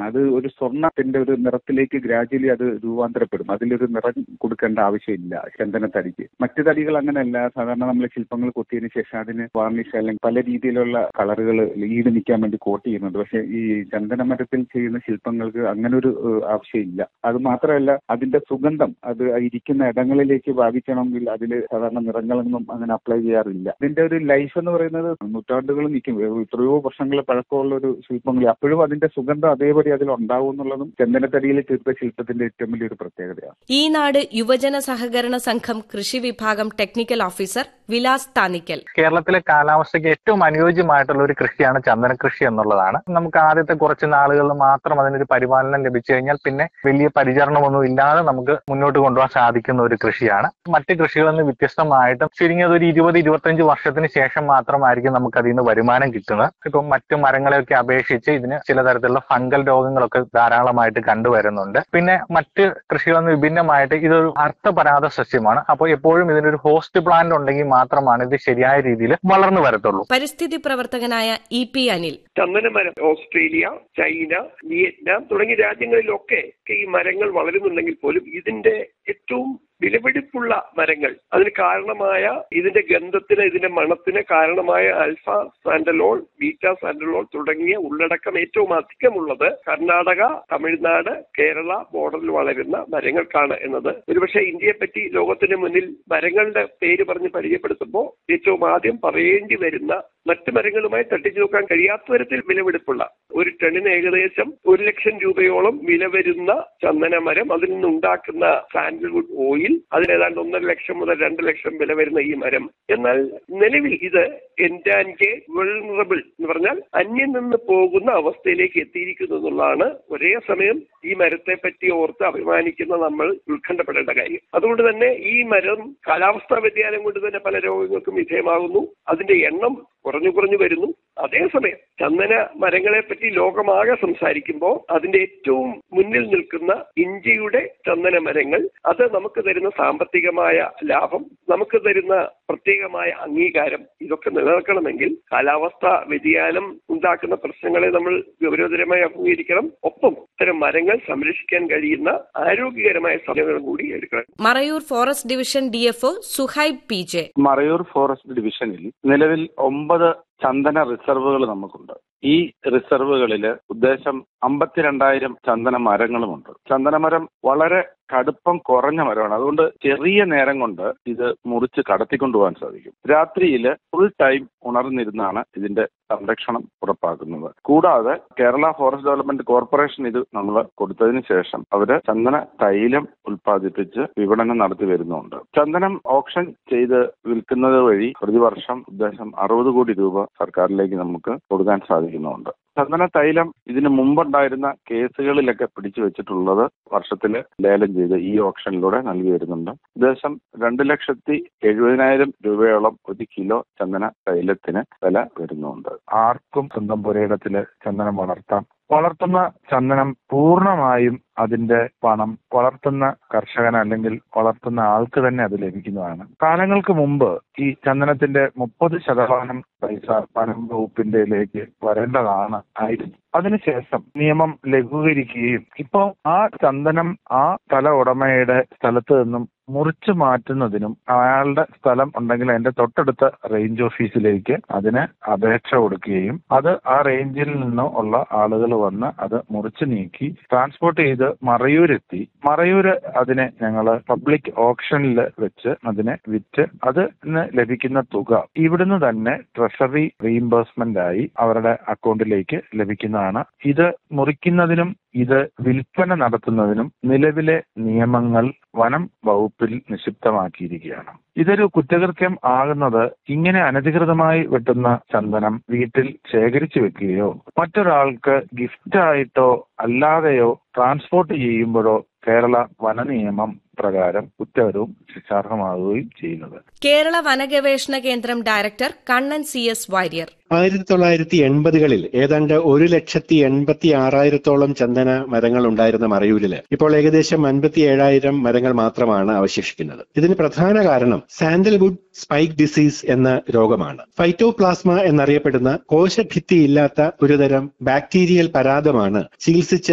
അത് ഒരു സ്വർണ്ണത്തിന്റെ ഒരു നിറത്തിലേക്ക് ഗ്രാജുവലി അത് രൂപാന്തരപ്പെടും അതിലൊരു നിറം കൊടുക്കേണ്ട ആവശ്യമില്ല ചന്ദനത്തടിക്ക് മറ്റു തടികൾ അങ്ങനെയല്ല സാധാരണ നമ്മൾ ശില്പങ്ങൾ കൊത്തിയതിനു ശേഷം അതിന് വാർണിഷ് അല്ലെങ്കിൽ പല രീതിയിലുള്ള കളറുകൾ ഈട് നിൽക്കാൻ വേണ്ടി കോട്ട് ചെയ്യുന്നുണ്ട് പക്ഷെ ഈ ചന്ദന മരത്തിൽ ചെയ്യുന്ന ശില്പങ്ങൾക്ക് അങ്ങനെ ഒരു ഏഹ്, ആവശ്യമില്ല അത് മാത്രമല്ല അതിന്റെ സുഗന്ധം അത് ഇരിക്കുന്ന ഇടങ്ങളിലേക്ക് ബാധിക്കണമെങ്കിൽ അതിൽ സാധാരണ നിറങ്ങളൊന്നും അങ്ങനെ അപ്ലൈ ചെയ്യാറില്ല ഇതിന്റെ ഒരു ലൈഫ് എന്ന് പറയുന്നത് നൂറ്റാണ്ടുകൾ നിൽക്കും എത്രയോ വർഷങ്ങൾ പഴക്കമുള്ള ഒരു ശില്പങ്ങൾ അപ്പോഴും അതിന്റെ സുഗന്ധം അതേപടി അതിൽ ഉണ്ടാവും എന്നുള്ളതും ചന്ദനത്തടിയിൽ തീർത്ത ശില്പത്തിന്റെ ഏറ്റവും വലിയൊരു പ്രത്യേകതയാണ് ഈ നാട് യുവജന സഹകരണ സംഘം കൃഷി വിഭാഗം ടെക്നിക്കൽ ഓഫീസർ വിലാസ് താനിക്കൽ കേരളത്തിലെ കാലാവസ്ഥയ്ക്ക് ഏറ്റവും അനുയോജ്യമായിട്ടുള്ള ഒരു കൃഷിയാണ് ചന്ദന കൃഷി എന്നുള്ളതാണ് നമുക്ക് ആദ്യത്തെ കുറച്ച് നാളുകളിൽ മാത്രം അതിനൊരു പരിപാലനം ലഭിച്ചു കഴിഞ്ഞാൽ പിന്നെ വലിയ പരിചരണമൊന്നും ഇല്ലാതെ നമുക്ക് മുന്നോട്ട് കൊണ്ടുപോകാൻ സാധിക്കുന്ന ഒരു കൃഷിയാണ് മറ്റ് കൃഷികളിൽ നിന്ന് വ്യത്യസ്തമായിട്ടും ചുരുങ്ങിയത് ഒരു ഇരുപത് ഇരുപത്തഞ്ച് വർഷത്തിന് ശേഷം മാത്രമായിരിക്കും നമുക്ക് അതിൽ നിന്ന് വരുമാനം കിട്ടുന്നത് ഇപ്പം മറ്റു മരങ്ങളെയൊക്കെ അപേക്ഷിച്ച് ഇതിന് ചില തരത്തിലുള്ള ഫംഗൽ രോഗങ്ങളൊക്കെ ധാരാളമായിട്ട് കണ്ടുവരുന്നുണ്ട് പിന്നെ മറ്റ് കൃഷികളിൽ നിന്ന് വിഭിന്നമായിട്ട് ഇതൊരു അർത്ഥപരാത സസ്യമാണ് അപ്പോൾ എപ്പോഴും ഇതിനൊരു ഹോസ്റ്റ് പ്ലാന്റ് ഉണ്ടെങ്കിൽ മാത്രമാണ് ഇത് ശരിയായ രീതിയിൽ വളർന്നു വരത്തുള്ളൂ പരിസ്ഥിതി പ്രവർത്തകനായ ഇ പി അനിൽ ചന്ദനമരം ഓസ്ട്രേലിയ ചൈന വിയറ്റ്നാം തുടങ്ങിയ രാജ്യങ്ങളിലൊക്കെ ഈ മരങ്ങൾ വളരുന്നുണ്ടെങ്കിൽ പോലും ഇതിന്റെ ഏറ്റവും വിലപിടിപ്പുള്ള മരങ്ങൾ അതിന് കാരണമായ ഇതിന്റെ ഗന്ധത്തിന് ഇതിന്റെ മണത്തിന് കാരണമായ ആൽഫ സാൻഡലോൾ ബീറ്റ സാൻഡലോൾ തുടങ്ങിയ ഉള്ളടക്കം ഏറ്റവും അധികമുള്ളത് കർണാടക തമിഴ്നാട് കേരള ബോർഡറിൽ വളരുന്ന മരങ്ങൾക്കാണ് എന്നത് ഒരുപക്ഷെ ഇന്ത്യയെ പറ്റി ലോകത്തിന് മുന്നിൽ മരങ്ങളുടെ പേര് പറഞ്ഞ് പരിചയപ്പെടുത്തുമ്പോൾ ഏറ്റവും ആദ്യം പറയേണ്ടി വരുന്ന മറ്റ് മരങ്ങളുമായി തട്ടിച്ചു നോക്കാൻ കഴിയാത്ത തരത്തിൽ വിലപിടിപ്പുള്ള ഒരു ടണിന് ഏകദേശം ഒരു ലക്ഷം രൂപയോളം വില വരുന്ന ചന്ദന മരം അതിൽ നിന്നുണ്ടാക്കുന്ന സാൻഡൽവുഡ് ഓയിൽ അതിന് ഏതാണ്ട് ഒന്നര ലക്ഷം മുതൽ രണ്ട് ലക്ഷം വില വരുന്ന ഈ മരം എന്നാൽ നിലവിൽ ഇത് എൻഡാൻകെ വെൾണറബിൾ എന്ന് പറഞ്ഞാൽ അന്യം നിന്ന് പോകുന്ന അവസ്ഥയിലേക്ക് എത്തിയിരിക്കുന്നു എന്നുള്ളതാണ് ഒരേ സമയം ഈ മരത്തെ പറ്റി ഓർത്ത് അഭിമാനിക്കുന്ന നമ്മൾ ഉത്കണ്ഠപ്പെടേണ്ട കാര്യം അതുകൊണ്ട് തന്നെ ഈ മരം കാലാവസ്ഥാ വ്യതിയാനം കൊണ്ട് തന്നെ പല രോഗങ്ങൾക്കും വിധേയമാകുന്നു അതിന്റെ എണ്ണം കുറഞ്ഞു കുറഞ്ഞു വരുന്നു അതേസമയം ചന്ദന മരങ്ങളെ പറ്റി ലോകമാകെ സംസാരിക്കുമ്പോൾ അതിന്റെ ഏറ്റവും മുന്നിൽ നിൽക്കുന്ന ഇന്ത്യയുടെ ചന്ദന മരങ്ങൾ അത് നമുക്ക് തരുന്ന സാമ്പത്തികമായ ലാഭം നമുക്ക് തരുന്ന പ്രത്യേകമായ അംഗീകാരം ഇതൊക്കെ നിലനിൽക്കണമെങ്കിൽ കാലാവസ്ഥ വ്യതിയാനം ഉണ്ടാക്കുന്ന പ്രശ്നങ്ങളെ നമ്മൾ ഗൗരവതരമായി അഭിമുഖീകരിക്കണം ഒപ്പം ഇത്തരം മരങ്ങൾ സംരക്ഷിക്കാൻ കഴിയുന്ന ആരോഗ്യകരമായ സമയങ്ങളും കൂടി എടുക്കണം Marayur forest division DFO Suhaib P J Marayur forest ഡിവിഷനിൽ നിലവിൽ ഒമ്പത് ചന്ദന റിസർവുകൾ നമുക്കുണ്ട് ഈ റിസർവുകളിൽ ഉദ്ദേശം അമ്പത്തിരണ്ടായിരം ചന്ദന മരങ്ങളുമുണ്ട് ചന്ദനമരം വളരെ കടുപ്പം കുറഞ്ഞ മരമാണ് അതുകൊണ്ട് ചെറിയ നേരം കൊണ്ട് ഇത് മുറിച്ച് കടത്തിക്കൊണ്ടുപോകാൻ സാധിക്കും രാത്രിയിൽ ഫുൾ ടൈം ഉണർന്നിരുന്നാണ് ഇതിന്റെ സംരക്ഷണം ഉറപ്പാക്കുന്നത് കൂടാതെ കേരള ഫോറസ്റ്റ് ഡെവലപ്മെന്റ് കോർപ്പറേഷൻ ഇത് നമ്മൾ കൊടുത്തതിന് ശേഷം അവര് ചന്ദന തൈലം ഉൽപ്പാദിപ്പിച്ച് വിപണനം നടത്തി വരുന്നുണ്ട് ചന്ദനം ഓപ്ഷൻ ചെയ്ത് വിൽക്കുന്നത് വഴി പ്രതിവർഷം ഉദ്ദേശം അറുപത് കോടി രൂപ സർക്കാരിലേക്ക് നമുക്ക് കൊടുക്കാൻ സാധിക്കുന്നുണ്ട് ചന്ദന തൈലം ഇതിന് മുമ്പുണ്ടായിരുന്ന കേസുകളിലൊക്കെ പിടിച്ചു വെച്ചിട്ടുള്ളത് വർഷത്തിൽ ലേലം ചെയ്ത് ഈ ഓപ്ഷനിലൂടെ നൽകി വരുന്നുണ്ട് ഉദ്ദേശം രണ്ട് ലക്ഷത്തി എഴുപതിനായിരം രൂപയോളം ഒരു കിലോ ചന്ദന തൈലത്തിന് വില വരുന്നുണ്ട് ആർക്കും സ്വന്തം പുരയിടത്തില് ചന്ദനം വളർത്താം വളർത്തുന്ന ചന്ദനം പൂർണ്ണമായും അതിന്റെ പണം വളർത്തുന്ന കർഷകൻ അല്ലെങ്കിൽ വളർത്തുന്ന ആൾക്ക് തന്നെ അത് ലഭിക്കുന്നതാണ് കാലങ്ങൾക്ക് മുമ്പ് ഈ ചന്ദനത്തിന്റെ മുപ്പത് ശതമാനം പൈസ വനം വകുപ്പിന്റെയിലേക്ക് വരേണ്ടതാണ് ആയിരുന്നു അതിനുശേഷം നിയമം ലഘൂകരിക്കുകയും ഇപ്പോൾ ആ ചന്ദനം ആ സ്ഥല ഉടമയുടെ സ്ഥലത്ത് നിന്നും മുറിച്ചു മാറ്റുന്നതിനും അയാളുടെ സ്ഥലം ഉണ്ടെങ്കിൽ അതിന്റെ തൊട്ടടുത്ത റേഞ്ച് ഓഫീസിലേക്ക് അതിന് അപേക്ഷ കൊടുക്കുകയും അത് ആ റേഞ്ചിൽ നിന്ന് ഉള്ള ആളുകൾ വന്ന് അത് മുറിച്ചു നീക്കി ട്രാൻസ്പോർട്ട് ചെയ്ത് മറയൂരെത്തി മറയൂര് അതിനെ ഞങ്ങൾ പബ്ലിക് ഓപ്ഷനിൽ വെച്ച് അതിനെ വിറ്റ് അതിന് ലഭിക്കുന്ന തുക ഇവിടുന്ന് തന്നെ ട്രഷറി റീഇംബേഴ്സ്മെന്റ് ആയി അവരുടെ അക്കൗണ്ടിലേക്ക് ലഭിക്കുന്നതാണ് ഇത് മുറിക്കുന്നതിനും ഇത് വിൽപ്പന നടത്തുന്നതിനും നിലവിലെ നിയമങ്ങൾ വനം വകുപ്പിൽ നിക്ഷിപ്തമാക്കിയിരിക്കുകയാണ് ഇതൊരു കുറ്റകൃത്യം ആകുന്നത് ഇങ്ങനെ അനധികൃതമായി വെട്ടുന്ന ചന്ദനം വീട്ടിൽ ശേഖരിച്ചു വെക്കുകയോ മറ്റൊരാൾക്ക് ഗിഫ്റ്റായിട്ടോ അല്ലാതെയോ ട്രാൻസ്പോർട്ട് ചെയ്യുമ്പോഴോ കേരള വന നിയമം പ്രകാരം കുറ്റകരവും ശിക്ഷാർഹമാകുകയും ചെയ്യുന്നത് കേരള വനഗവേഷണ കേന്ദ്രം director Kannan C S Warrier ആയിരത്തി തൊള്ളായിരത്തി എൺപതുകളിൽ ഏതാണ്ട് ഒരു ലക്ഷത്തി എൺപത്തി ആറായിരത്തോളം ചന്ദന മരങ്ങൾ ഉണ്ടായിരുന്ന മറയൂരില് ഇപ്പോൾ ഏകദേശം അൻപത്തി ഏഴായിരം മരങ്ങൾ മാത്രമാണ് അവശേഷിക്കുന്നത് ഇതിന് പ്രധാന കാരണം സാൻഡൽവുഡ് സ്പൈക്ക് ഡിസീസ് എന്ന രോഗമാണ് ഫൈറ്റോപ്ലാസ്മ എന്നറിയപ്പെടുന്ന കോശഭിത്തി ഇല്ലാത്ത ഒരുതരം ബാക്ടീരിയൽ പരാതമാണ് ചികിത്സിച്ച്